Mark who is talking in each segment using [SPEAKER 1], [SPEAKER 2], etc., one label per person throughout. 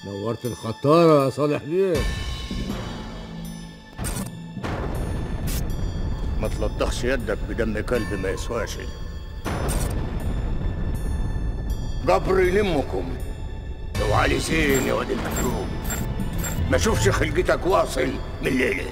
[SPEAKER 1] نورت الخطارة يا صالح بيه
[SPEAKER 2] ما تلطخش يدك بدم كلب ما يسواش جبر يلمكم لو علي زين يا واد المحروم ما اشوفش خلقتك واصل من الليله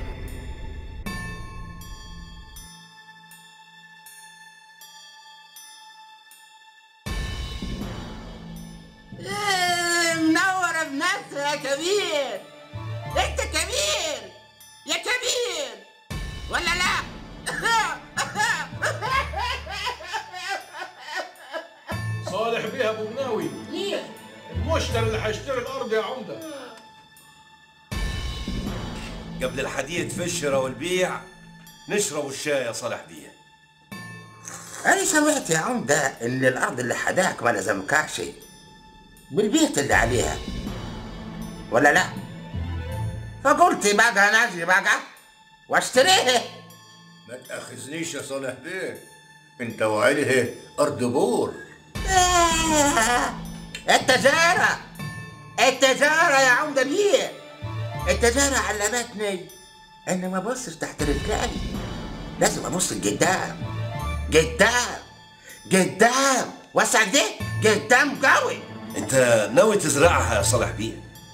[SPEAKER 3] إيه، منورة بنفسك يا كبير انت كبير يا كبير ولا لا
[SPEAKER 4] صالح بيه ابو مناوي
[SPEAKER 3] مين
[SPEAKER 4] المشتري اللي هيشتري الارض يا عمده
[SPEAKER 5] قبل الحديث في الشراء والبيع نشرب الشاي يا صالح بيه
[SPEAKER 3] انا سمعت يا عمدة ان الارض اللي حداك ما لزمكاش بالبيت اللي عليها ولا لا فقلت بقى ناجي بقى واشتريه
[SPEAKER 2] ما تاخذنيش يا صالح بيه انت وعليه ارض بور
[SPEAKER 3] آه، التجارة التجارة يا عمدة بيه التجارة علمتني اني ما ابصش تحت رجلي لازم ابص لقدام قدام قدام وسع كده قدام قوي
[SPEAKER 5] انت ناوي تزرعها يا صالح بيه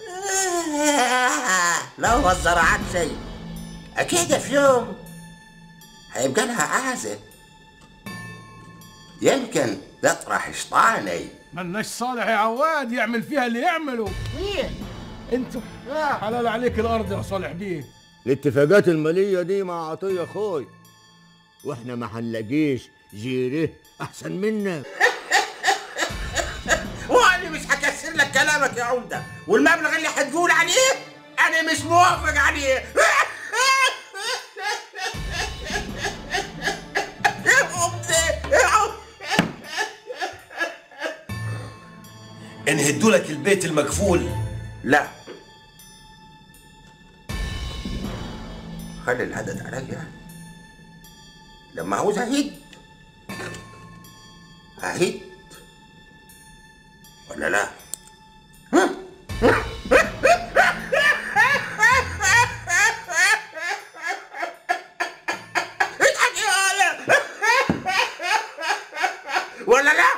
[SPEAKER 3] آه، لو ما زرعت شيء اكيد في يوم هيبقى لها عازل يمكن تطرح شطاني
[SPEAKER 4] ملناش صالح يا عواد يعمل فيها اللي يعمله
[SPEAKER 3] مين؟
[SPEAKER 4] انت حلال عليك الارض يا صالح بيه
[SPEAKER 1] الاتفاقات المالية دي مع عطية اخوي واحنا ما هنلاقيش جيره احسن منك
[SPEAKER 3] وانا مش هكسر لك كلامك يا عمده والمبلغ اللي هتقول عليه انا مش موافق عليه يا عمده يا عمده
[SPEAKER 5] انهدوا لك البيت المكفول
[SPEAKER 3] لا خلي العدد عليا لما عاوز اهد اهد ولا لا اضحك يا ولد. ولا لا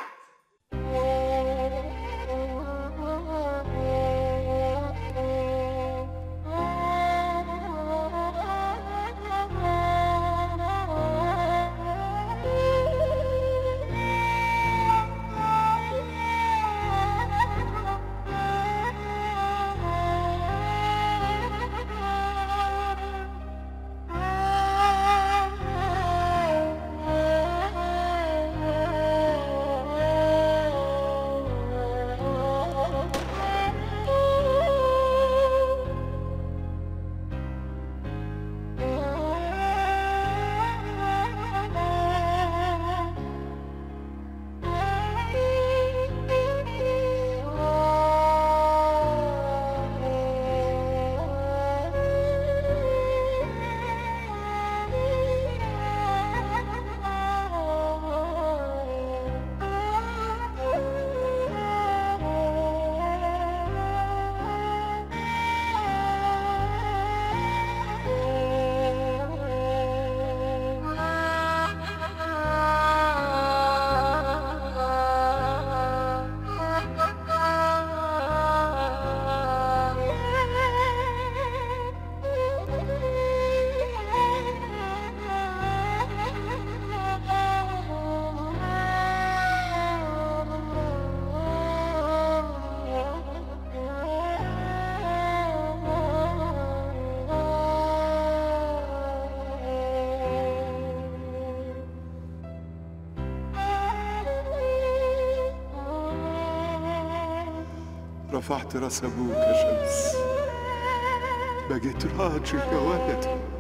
[SPEAKER 6] رفعت راس ابوك يا شمس بقيت راجل يا ولدي